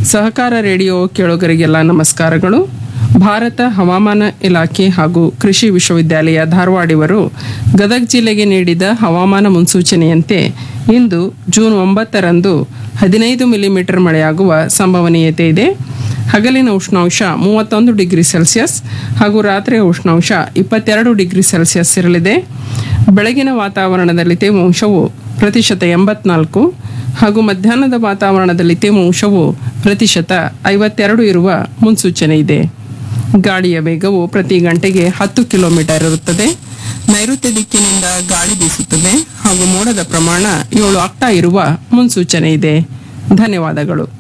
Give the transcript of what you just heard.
ಸಹಕಾರ ರೇಡಿಯೋ ಕೇಳುಗರಿಗೆಲ್ಲ ನಮಸ್ಕಾರಗಳು ಭಾರತ ಹವಾಮಾನ ಇಲಾಖೆ ಹಾಗೂ ಕೃಷಿ ವಿಶ್ವವಿದ್ಯಾಲಯ ಧಾರವಾಡಿವರು ಗದಗ ಜಿಲ್ಲೆಗೆ ನೀಡಿದ ಹವಾಮಾನ ಮುನ್ಸೂಚನೆಯಂತೆ ಇಂದು ಜೂನ್ ಒಂಬತ್ತರಂದು ಹದಿನೈದು ಮಿಲಿಮೀಟರ್ ಮಳೆಯಾಗುವ ಸಂಭವನೀಯತೆ ಇದೆ ಹಗಲಿನ ಉಷ್ಣಾಂಶ ಮೂವತ್ತೊಂದು ಡಿಗ್ರಿ ಸೆಲ್ಸಿಯಸ್ ಹಾಗೂ ರಾತ್ರಿಯ ಉಷ್ಣಾಂಶ ಇಪ್ಪತ್ತೆರಡು ಡಿಗ್ರಿ ಸೆಲ್ಸಿಯಸ್ ಇರಲಿದೆ ಬೆಳಗಿನ ವಾತಾವರಣದಲ್ಲಿ ತೇವಾಂಶವು ಪ್ರತಿಶತ ಎಂಬತ್ನಾಲ್ಕು ಹಾಗೂ ಮಧ್ಯಾಹ್ನದ ವಾತಾವರಣದಲ್ಲಿ ತೇವಾಂಶವು ಪ್ರತಿಶತ ಐವತ್ತೆರಡು ಇರುವ ಮುನ್ಸೂಚನೆ ಇದೆ ಗಾಳಿಯ ವೇಗವು ಪ್ರತಿ ಗಂಟೆಗೆ ಹತ್ತು ಕಿಲೋಮೀಟರ್ ಇರುತ್ತದೆ ನೈಋತ್ಯ ದಿಕ್ಕಿನಿಂದ ಗಾಳಿ ಬೀಸುತ್ತದೆ ಹಾಗೂ ಮೋಡದ ಪ್ರಮಾಣ ಏಳು ಆಗ್ತಾ ಇರುವ ಮುನ್ಸೂಚನೆ ಇದೆ ಧನ್ಯವಾದಗಳು